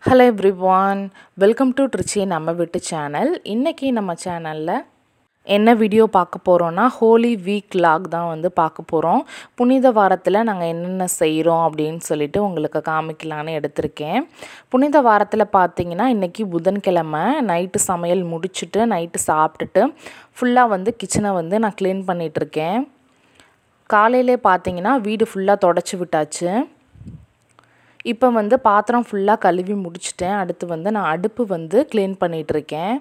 hello everyone welcome to Trichy நம்ம வீட்டு channel இன்றைக்கி நம்ம சேனலில் என்ன வீடியோ பார்க்க போகிறோன்னா ஹோலி வீக் லாக் தான் வந்து பார்க்க போகிறோம் புனித வாரத்தில் நாங்கள் என்னென்ன செய்கிறோம் அப்படின்னு சொல்லிட்டு உங்களுக்கு காமிக்கலான்னு எடுத்திருக்கேன் புனித வாரத்தில் பார்த்தீங்கன்னா இன்றைக்கி புதன்கிழமை நைட்டு சமையல் முடிச்சுட்டு நைட்டு சாப்பிட்டுட்டு ஃபுல்லாக வந்து கிச்சனை வந்து நான் க்ளீன் பண்ணிகிட்ருக்கேன் காலையிலே பார்த்தீங்கன்னா வீடு ஃபுல்லாக தொடச்சி விட்டாச்சு இப்போ வந்து பாத்திரம் ஃபுல்லாக கழுவி முடிச்சிட்டேன் அடுத்து வந்து நான் அடுப்பு வந்து க்ளீன் பண்ணிகிட்ருக்கேன்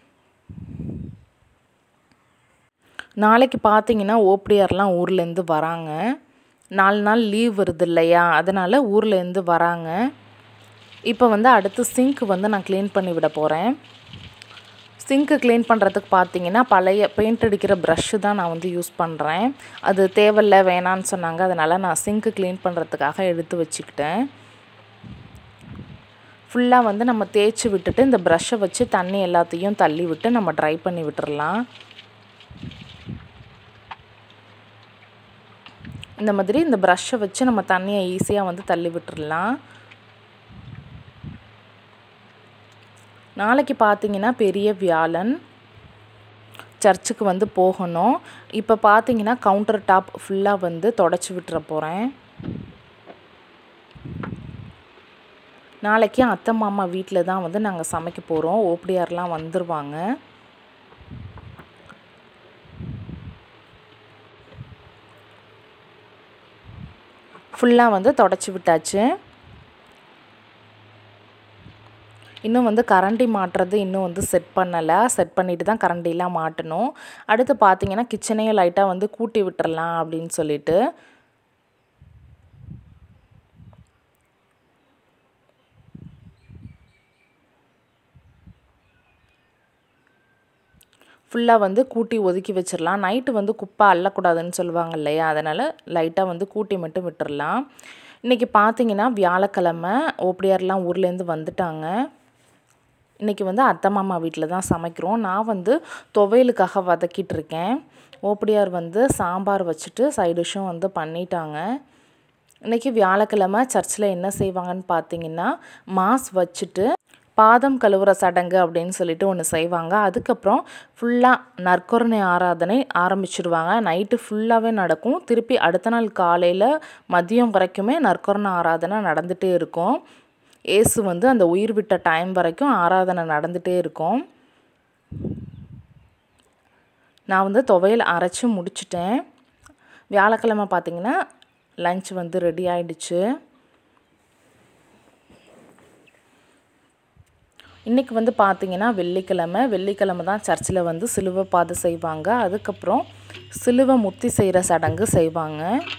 நாளைக்கு பார்த்தீங்கன்னா ஓப்படியார்லாம் ஊர்லேருந்து வராங்க நாலு நாள் லீவ் வருது இல்லையா அதனால் ஊர்லேருந்து வராங்க இப்போ வந்து அடுத்து சிங்க் வந்து நான் க்ளீன் பண்ணி விட போகிறேன் சிங்க்கு க்ளீன் பண்ணுறதுக்கு பார்த்தீங்கன்னா பழைய பெயிண்ட் அடிக்கிற ப்ரஷ்ஷு தான் நான் வந்து யூஸ் பண்ணுறேன் அது தேவையில்ல வேணான்னு சொன்னாங்க அதனால் நான் சிங்க்கு க்ளீன் பண்ணுறதுக்காக எடுத்து வச்சுக்கிட்டேன் ஃபுல்லாக வந்து நம்ம தேய்ச்சி விட்டுட்டு இந்த ப்ரஷ்ஷை வச்சு தண்ணி எல்லாத்தையும் தள்ளி விட்டு நம்ம ட்ரை பண்ணி விட்டுறலாம் இந்த மாதிரி இந்த ப்ரஷ்ஷை வச்சு நம்ம தண்ணியை ஈஸியாக வந்து தள்ளி விட்டுறலாம் நாளைக்கு பார்த்தீங்கன்னா பெரிய வியாழன் சர்ச்சுக்கு வந்து போகணும் இப்போ பார்த்தீங்கன்னா கவுண்டர் டாப் ஃபுல்லாக வந்து தொடச்சி விட்டுற போகிறேன் நாளைக்கு அத்தை மாமா வீட்டில் தான் வந்து நாங்கள் சமைக்க போகிறோம் ஓப்படியார்லாம் வந்துடுவாங்க ஃபுல்லாக வந்து தொடச்சி விட்டாச்சு இன்னும் வந்து கரண்டி மாட்டுறது இன்னும் வந்து செட் பண்ணலை செட் பண்ணிவிட்டு தான் கரண்டிலாம் மாட்டணும் அடுத்து பார்த்தீங்கன்னா கிச்சனையும் லைட்டாக வந்து கூட்டி விட்டுறலாம் அப்படின்னு சொல்லிட்டு ஃபுல்லாக வந்து கூட்டி ஒதுக்கி வச்சிடலாம் நைட்டு வந்து குப்பை அள்ளக்கூடாதுன்னு சொல்லுவாங்க இல்லையா அதனால் லைட்டாக வந்து கூட்டி மட்டும் விட்டுறலாம் இன்றைக்கி பார்த்தீங்கன்னா வியாழக்கிழமை ஓப்படியார்லாம் ஊர்லேருந்து வந்துட்டாங்க இன்றைக்கி வந்து அத்தை மாமா வீட்டில் தான் சமைக்கிறோம் நான் வந்து துவையலுக்காக வதக்கிட்டு இருக்கேன் ஓப்படியார் வந்து சாம்பார் வச்சுட்டு சைடிஷும் வந்து பண்ணிட்டாங்க இன்றைக்கி வியாழக்கிழமை சர்ச்சில் என்ன செய்வாங்கன்னு பார்த்தீங்கன்னா மாஸ் வச்சுட்டு பாதம் கழுவுற சடங்கு அப்படின்னு சொல்லிட்டு ஒன்று செய்வாங்க அதுக்கப்புறம் ஃபுல்லாக நற்கொரணை ஆராதனை ஆரம்பிச்சிடுவாங்க நைட்டு ஃபுல்லாகவே நடக்கும் திருப்பி அடுத்த நாள் காலையில் மதியம் வரைக்குமே நற்கொரணை ஆராதனை நடந்துகிட்டே இருக்கும் ஏசு வந்து அந்த உயிர் விட்ட டைம் வரைக்கும் ஆராதனை நடந்துகிட்டே இருக்கும் நான் வந்து துவையல் அரைச்சி முடிச்சிட்டேன் வியாழக்கிழமை பார்த்திங்கன்னா லஞ்ச் வந்து ரெடி ஆகிடுச்சு இன்றைக்கி வந்து பார்த்திங்கன்னா வெள்ளிக்கிழமை வெள்ளிக்கிழமை தான் சர்ச்சில் வந்து சிலுவை பாதை செய்வாங்க அதுக்கப்புறம் சிலுவை முத்தி செய்கிற சடங்கு செய்வாங்க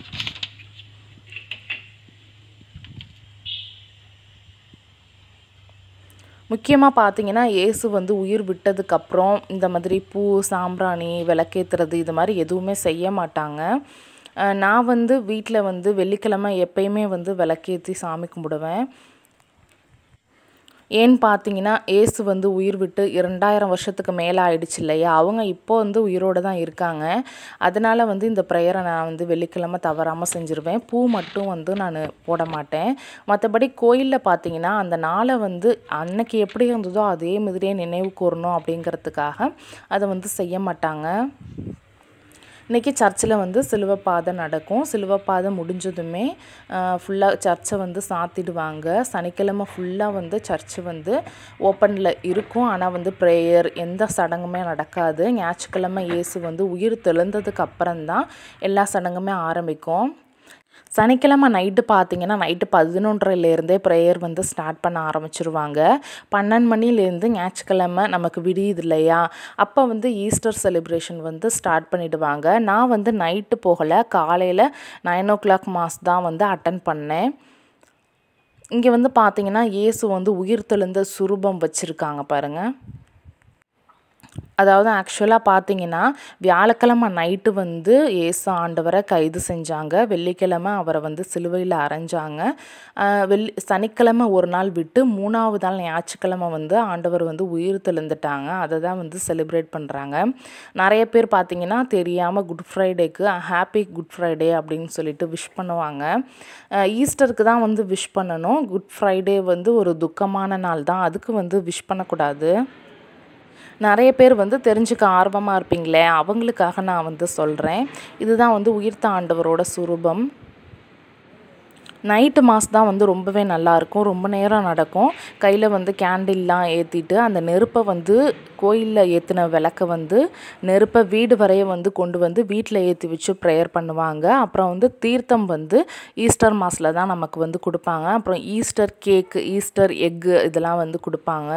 முக்கியமாக பார்த்தீங்கன்னா இயேசு வந்து உயிர் விட்டதுக்கப்புறம் இந்த மாதிரி பூ சாம்பிராணி விளக்கேற்றுறது இது மாதிரி எதுவுமே செய்ய மாட்டாங்க நான் வந்து வீட்டில் வந்து வெள்ளிக்கிழமை எப்பயுமே வந்து விளக்கேற்றி சாமி கும்பிடுவேன் ஏன்னு பார்த்தீங்கன்னா ஏசு வந்து உயிர் விட்டு இரண்டாயிரம் வருஷத்துக்கு மேலே ஆயிடுச்சு இல்லையா அவங்க இப்போ வந்து உயிரோடு தான் இருக்காங்க அதனால் வந்து இந்த ப்ரேயரை நான் வந்து வெள்ளிக்கிழமை தவறாமல் செஞ்சுருவேன் பூ மட்டும் வந்து நான் போட மாட்டேன் மற்றபடி கோயிலில் பார்த்தீங்கன்னா அந்த நாளை வந்து அன்னைக்கு எப்படி இருந்ததோ அதே மாதிரியே நினைவு கூறணும் அப்படிங்கிறதுக்காக அதை வந்து செய்ய மாட்டாங்க இன்றைக்கி சர்ச்சில் வந்து சிலுவப்பாதை நடக்கும் சிலுவப்பாதை முடிஞ்சதுமே ஃபுல்லாக சர்ச்சை வந்து சாத்திடுவாங்க சனிக்கிழமை ஃபுல்லாக வந்து சர்ச்சு வந்து ஓப்பனில் இருக்கும் ஆனால் வந்து ப்ரேயர் எந்த சடங்குமே நடக்காது ஞாயிற்றுக்கிழமை இயேசு வந்து உயிர் தெளிந்ததுக்கு அப்புறம்தான் எல்லா சடங்குமே ஆரம்பிக்கும் சனிக்கிழமை நைட்டு பார்த்தீங்கன்னா நைட்டு பதினொன்றரைலேருந்தே ப்ரேயர் வந்து ஸ்டார்ட் பண்ண ஆரம்பிச்சிருவாங்க பன்னெண்டு மணிலேருந்து ஞாயிற்றுக்கிழமை நமக்கு விடியுது இல்லையா அப்போ வந்து ஈஸ்டர் செலிப்ரேஷன் வந்து ஸ்டார்ட் பண்ணிவிடுவாங்க நான் வந்து நைட்டு போகலை காலையில் நைன் ஓ கிளாக் மாஸ் தான் வந்து அட்டன் பண்ணேன் இங்கே வந்து பார்த்தீங்கன்னா இயேசு வந்து உயிர் தெளிந்த சுரூபம் வச்சுருக்காங்க பாருங்கள் அதாவது ஆக்சுவலாக பார்த்தீங்கன்னா வியாழக்கிழமை நைட்டு வந்து ஏசு ஆண்டவரை கைது செஞ்சாங்க வெள்ளிக்கிழமை அவரை வந்து சிலுவையில் அரைஞ்சாங்க ஆஹ் வெள்ளி சனிக்கிழமை ஒரு நாள் விட்டு மூணாவது நாள் ஞாயிற்றுக்கிழமை வந்து ஆண்டவர் வந்து உயிர் தெழுந்துட்டாங்க அதை தான் வந்து செலிப்ரேட் பண்ணுறாங்க நிறைய பேர் பார்த்தீங்கன்னா தெரியாமல் குட் ஃப்ரைடேக்கு ஹாப்பி குட் ஃப்ரைடே அப்படின்னு சொல்லிட்டு விஷ் பண்ணுவாங்க ஆஹ் ஈஸ்டருக்கு தான் வந்து விஷ் பண்ணணும் குட் ஃப்ரைடே வந்து ஒரு துக்கமான நாள் தான் அதுக்கு வந்து விஷ் பண்ணக்கூடாது நிறைய பேர் வந்து தெரிஞ்சுக்க ஆர்வமாக இருப்பீங்களே அவங்களுக்காக நான் வந்து சொல்கிறேன் இதுதான் வந்து உயிர்த்த ஆண்டவரோட சுரூபம் நைட்டு மாஸ் தான் வந்து ரொம்பவே நல்லாயிருக்கும் ரொம்ப நேரம் நடக்கும் கையில் வந்து கேண்டில்லாம் ஏற்றிட்டு அந்த நெருப்பை வந்து கோயிலில் ஏற்றின விளக்க வந்து நெருப்பை வீடு வரைய வந்து கொண்டு வந்து வீட்டில் ஏற்றி வச்சு ப்ரேயர் பண்ணுவாங்க அப்புறம் வந்து தீர்த்தம் வந்து ஈஸ்டர் மாஸில் தான் நமக்கு வந்து கொடுப்பாங்க அப்புறம் ஈஸ்டர் கேக்கு ஈஸ்டர் எக்கு இதெல்லாம் வந்து கொடுப்பாங்க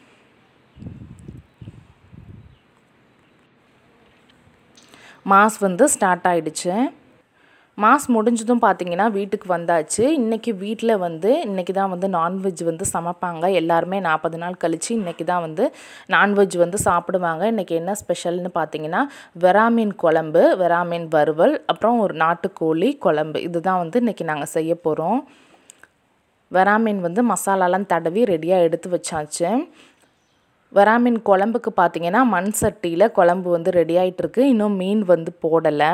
மாஸ் வந்து ஸ்டார்ட் ஆயிடுச்சு மாஸ் முடிஞ்சதும் பார்த்தீங்கன்னா வீட்டுக்கு வந்தாச்சு இன்றைக்கி வீட்டில் வந்து இன்றைக்கி தான் வந்து நான்வெஜ் வந்து சமைப்பாங்க எல்லாருமே நாற்பது நாள் கழித்து இன்றைக்கி தான் வந்து நான்வெஜ் வந்து சாப்பிடுவாங்க இன்றைக்கி என்ன ஸ்பெஷல்னு பார்த்தீங்கன்னா வெராமீன் குழம்பு வெராமீன் வறுவல் அப்புறம் ஒரு நாட்டுக்கோழி குழம்பு இதுதான் வந்து இன்றைக்கி நாங்கள் செய்ய போகிறோம் வெராமீன் வந்து மசாலாலாம் தடவி ரெடியாக எடுத்து வச்சாச்சு வராமீன் குழம்புக்கு பார்த்தீங்கன்னா மண் சட்டியில் குழம்பு வந்து ரெடி ஆகிட்டுருக்கு இன்னும் மீன் வந்து போடலை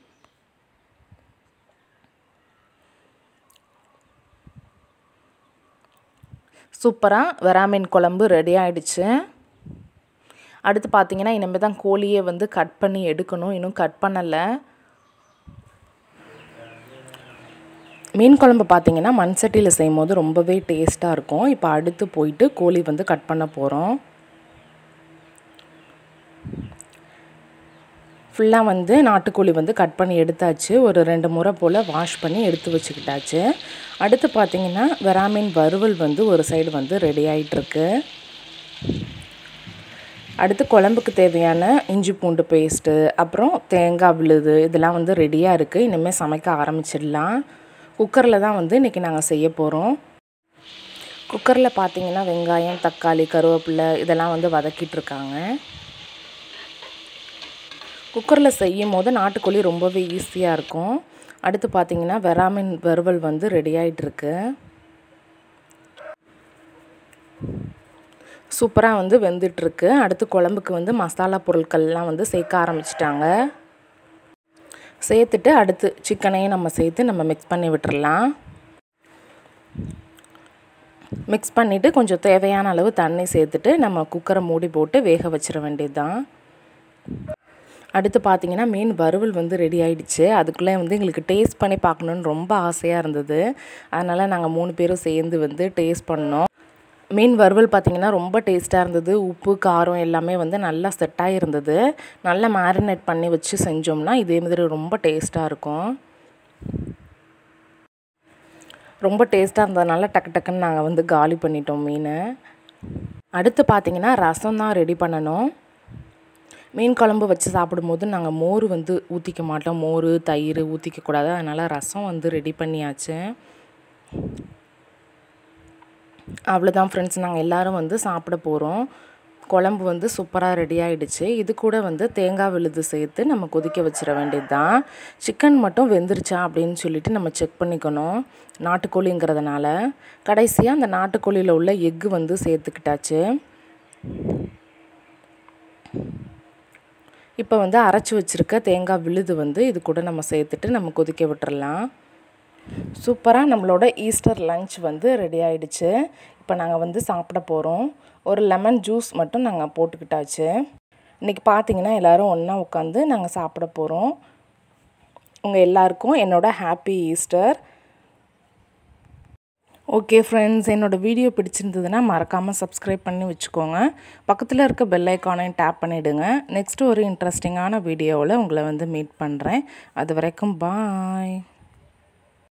சூப்பராக வராமீன் குழம்பு ரெடி ஆயிடுச்சு அடுத்து பார்த்தீங்கன்னா இனிமேல் தான் கோழியை வந்து கட் பண்ணி எடுக்கணும் இன்னும் கட் பண்ணலை மீன் குழம்பு பார்த்தீங்கன்னா மண் சட்டியில் செய்யும் போது ரொம்பவே டேஸ்ட்டாக இருக்கும் இப்போ அடுத்து போயிட்டு கோழி வந்து கட் பண்ண போகிறோம் ஃபுல்லாக வந்து நாட்டுக்கோழி வந்து கட் பண்ணி எடுத்தாச்சு ஒரு ரெண்டு முறை போல் வாஷ் பண்ணி எடுத்து வச்சுக்கிட்டாச்சு அடுத்து பார்த்திங்கன்னா வெராமீன் வறுவல் வந்து ஒரு சைடு வந்து ரெடி ஆகிட்டுருக்கு அடுத்து குழம்புக்கு தேவையான இஞ்சி பூண்டு பேஸ்ட்டு அப்புறம் தேங்காய் விழுது இதெல்லாம் வந்து ரெடியாக இருக்குது இனிமேல் சமைக்க ஆரம்பிச்சிடலாம் குக்கரில் தான் வந்து இன்றைக்கி நாங்கள் செய்ய போகிறோம் குக்கரில் பார்த்தீங்கன்னா வெங்காயம் தக்காளி கருவேப்பிலை இதெல்லாம் வந்து வதக்கிட்டு இருக்காங்க குக்கரில் செய்யும் போது நாட்டுக்கோழி ரொம்பவே ஈஸியாக இருக்கும் அடுத்து பார்த்தீங்கன்னா வெராமின் வறுவல் வந்து ரெடி ஆகிட்டுருக்கு சூப்பராக வந்து வெந்துட்டுருக்கு அடுத்து குழம்புக்கு வந்து மசாலா பொருட்கள்லாம் வந்து சேர்க்க ஆரம்பிச்சிட்டாங்க சேர்த்துட்டு அடுத்து சிக்கனையும் நம்ம சேர்த்து நம்ம மிக்ஸ் பண்ணி விட்டுறலாம் மிக்ஸ் பண்ணிவிட்டு கொஞ்சம் தேவையான அளவு தண்ணி சேர்த்துட்டு நம்ம குக்கரை மூடி போட்டு வேக வச்சிட வேண்டியது தான் அடுத்து பார்த்தீங்கன்னா மீன் வறுவல் வந்து ரெடி ஆயிடுச்சு அதுக்குள்ளே வந்து எங்களுக்கு டேஸ்ட் பண்ணி பார்க்கணுன்னு ரொம்ப ஆசையாக இருந்தது அதனால் நாங்கள் மூணு பேரும் சேர்ந்து வந்து டேஸ்ட் பண்ணோம் மீன் வறுவல் பார்த்திங்கன்னா ரொம்ப டேஸ்ட்டாக இருந்தது உப்பு காரம் எல்லாமே வந்து நல்லா செட்டாக இருந்தது நல்லா மேரினேட் பண்ணி வச்சு செஞ்சோம்னா இதே மாதிரி ரொம்ப டேஸ்ட்டாக இருக்கும் ரொம்ப டேஸ்ட்டாக இருந்ததுனால டக்கு டக்குன்னு நாங்கள் வந்து காலி பண்ணிட்டோம் மீன் அடுத்து பார்த்திங்கன்னா ரசம் தான் ரெடி பண்ணணும் மீன் குழம்பு வச்சு சாப்பிடும்போது நாங்கள் மோர் வந்து ஊற்றிக்க மாட்டோம் மோர் தயிர் ஊற்றிக்கக்கூடாது அதனால் ரசம் வந்து ரெடி பண்ணியாச்சு அவ்வளோதான் ஃப்ரெண்ட்ஸ் நாங்கள் எல்லோரும் வந்து சாப்பிட போகிறோம் குழம்பு வந்து சூப்பராக ரெடி ஆகிடுச்சு இது கூட வந்து தேங்காய் விழுது சேர்த்து நம்ம கொதிக்க வச்சிட வேண்டியது தான் சிக்கன் மட்டும் வெந்துருச்சா அப்படின்னு சொல்லிட்டு நம்ம செக் பண்ணிக்கணும் நாட்டுக்கோழிங்கிறதுனால கடைசியாக அந்த நாட்டுக்கோழியில் உள்ள எக்கு வந்து சேர்த்துக்கிட்டாச்சு இப்போ வந்து அரைச்சி வச்சுருக்க தேங்காய் விழுது வந்து இது கூட நம்ம சேர்த்துட்டு நம்ம கொதிக்க விட்டுறலாம் சூப்பராக நம்மளோட ஈஸ்டர் லஞ்ச் வந்து ரெடி ஆயிடுச்சு இப்போ நாங்கள் வந்து சாப்பிட போகிறோம் ஒரு லெமன் ஜூஸ் மட்டும் நாங்கள் போட்டுக்கிட்டாச்சு இன்றைக்கி பார்த்தீங்கன்னா எல்லோரும் ஒன்றா உட்காந்து நாங்கள் சாப்பிட போகிறோம் உங்கள் எல்லாருக்கும் என்னோடய ஹாப்பி ஈஸ்டர் ஓகே ஃப்ரெண்ட்ஸ் என்னோடய வீடியோ பிடிச்சிருந்ததுன்னா மறக்காமல் சப்ஸ்கிரைப் பண்ணி வச்சுக்கோங்க பக்கத்தில் இருக்க பெல் ஐக்கானையும் டேப் பண்ணிவிடுங்க நெக்ஸ்ட்டு ஒரு இன்ட்ரெஸ்டிங்கான வீடியோவில் உங்களை வந்து மீட் பண்ணுறேன் அது வரைக்கும் பாய்